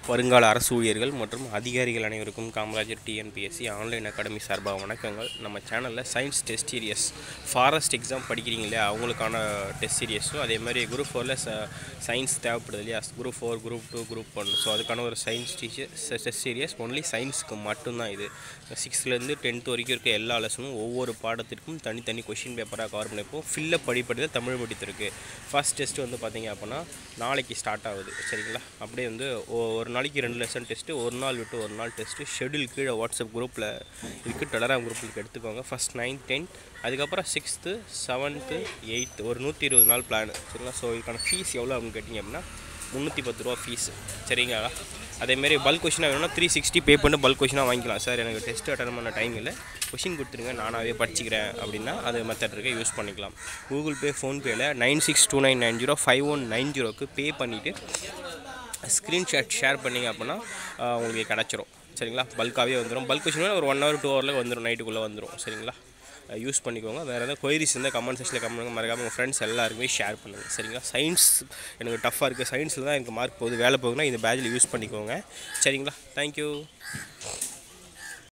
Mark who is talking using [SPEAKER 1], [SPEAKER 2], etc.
[SPEAKER 1] வருங்கால அரசு ஊழியர்கள் மற்றும் அதிகாரிகள் அனைவருக்கும் காமராஜர் டிஎன்பிஎஸ்சி ஆன்லைன் அகாடமி சார்பாக வணக்கங்கள் நம்ம சேனலில் science test series forest exam படிக்கிறீங்க இல்லையா அவங்களுக்கான டெஸ்ட் சீரியஸும் அதே மாதிரி குரூப் ஃபோரில் ச சயின்ஸ் தேவைப்படுது இல்லையா group four group two group one so அதுக்கான ஒரு science teacher test series only சயின்ஸுக்கு மட்டும்தான் இது சிக்ஸ்த்லேருந்து டென்த் வரைக்கும் இருக்க எல்லா லெசனும் ஒவ்வொரு பாடத்திற்கும் தனித்தனி கொஷின் பேப்பராக கவர் பண்ணிப்போம் ஃபில்லப் படிப்படுது தமிழ் முடித்திருக்கு ஃபர்ஸ்ட் டெஸ்ட் வந்து பார்த்தீங்க அப்படின்னா நாளைக்கு ஸ்டார்ட் ஆகுது சரிங்களா அப்படியே வந்து ஒ- ஒரு நாளைக்கு ரெண்டு லெசன் டெஸ்ட்டு ஒரு நாள் விட்டு ஒரு நாள் டெஸ்ட்டு ஷெடியூல் கீழே வாட்ஸ்அப் குரூப்பில் இருக்குது டெலராம் குரூப்பில் எடுத்துக்கோங்க ஃபஸ்ட் நைன்த் டென்த் அதுக்கப்புறம் சிக்ஸ்த்து செவன்த்து எயித்து ஒரு நூற்றி இருபது நாள் பிளான் சரிங்களா ஸோ இதுக்கான ஃபீஸ் எவ்வளோ அப்படின்னு கேட்டிங்க அப்படின்னா முந்நூற்றி பத்து ரூபா ஃபீஸ் சரிங்களா அதேமாரி பல்க் கொஷினாக வேணும்னா த்ரீ சிக்ஸ்டி பே பண்ணி பல்க் கொஷினாக வாங்கிக்கலாம் சார் எனக்கு டெஸ்ட் அட்டன் பண்ண டைம் இல்லை கொஷின் கொடுத்துருங்க நானாகவே படிச்சுக்கிறேன் அப்படின்னா அது மெத்தட் இருக்க யூஸ் பண்ணிக்கலாம் கூகுள் பே ஃபோன்பேயில் nine six two nine nine zero five one nine ஜீரோக்கு பே பண்ணிவிட்டு ஸ்க்ரீன்ஷாட் ஷேர் பண்ணிங்க அப்படின்னா ஆஹ், உங்களுக்கு கிடச்சிரும் சரிங்களா பல்காகவே வந்துடும் பல்க் கொஷின் ஒரு ஒன் ஹவர் டூ ஹவரில் வந்துடும் நைட்டுக்குள்ளே வந்துடும் சரிங்களா யூஸ் பண்ணிக்கோங்க வேறு ஏதாவது கொயரிஸ் இருந்தால் கமெண்ட் செக்ஷனில் கமெண்ட் மறக்காமல் உங்கள் ஃப்ரெண்ட்ஸ் எல்லாருக்குமே ஷேர் பண்ணுங்கள் சரிங்களா சயின்ஸ் எனக்கு டஃப்பாக இருக்குது சயின்ஸில் தான் எனக்கு மார்க் போகுது வேலை போகுதுன்னா இந்த பேட்சில் யூஸ் பண்ணிக்கோங்க சரிங்களா தேங்க்யூ